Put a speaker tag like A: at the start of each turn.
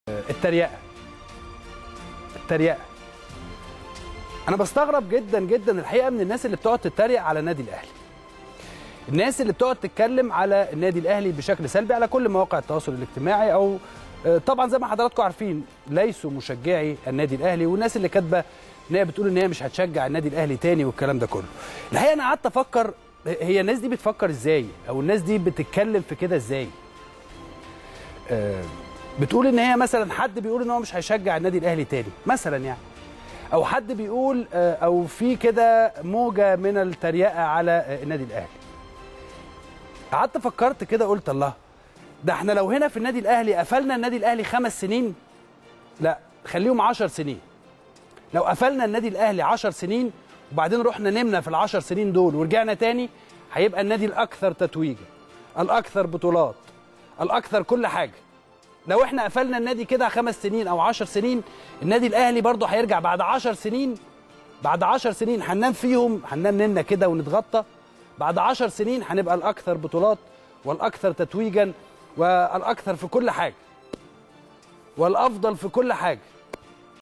A: التريقه التريقه انا بستغرب جدا جدا الحقيقه من الناس اللي بتقعد تتريق على النادي الاهلي الناس اللي بتقعد تتكلم على النادي الاهلي بشكل سلبي على كل مواقع التواصل الاجتماعي او طبعا زي ما حضراتكم عارفين ليسوا مشجعي النادي الاهلي والناس اللي كاتبه ان هي بتقول ان هي مش هتشجع النادي الاهلي تاني والكلام ده كله الحقيقه انا قعدت افكر هي الناس دي بتفكر ازاي او الناس دي بتتكلم في كده ازاي آه بتقول ان هي مثلا حد بيقول ان هو مش هيشجع النادي الاهلي تاني مثلا يعني او حد بيقول آه او في كده موجه من التريقه على آه النادي الاهلي قعدت فكرت كده قلت الله ده احنا لو هنا في النادي الاهلي قفلنا النادي الاهلي خمس سنين لا خليهم عشر سنين لو قفلنا النادي الاهلي عشر سنين وبعدين رحنا نمنا في العشر سنين دول ورجعنا تاني هيبقى النادي الاكثر تتويجا الاكثر بطولات الاكثر كل حاجه لو احنا قفلنا النادي كده خمس سنين او عشر سنين النادي الاهلي برضه هيرجع بعد عشر سنين بعد عشر سنين هننام فيهم هننام نمنا كده ونتغطى بعد عشر سنين هنبقى الاكثر بطولات والاكثر تتويجا والاكثر في كل حاجه والافضل في كل حاجه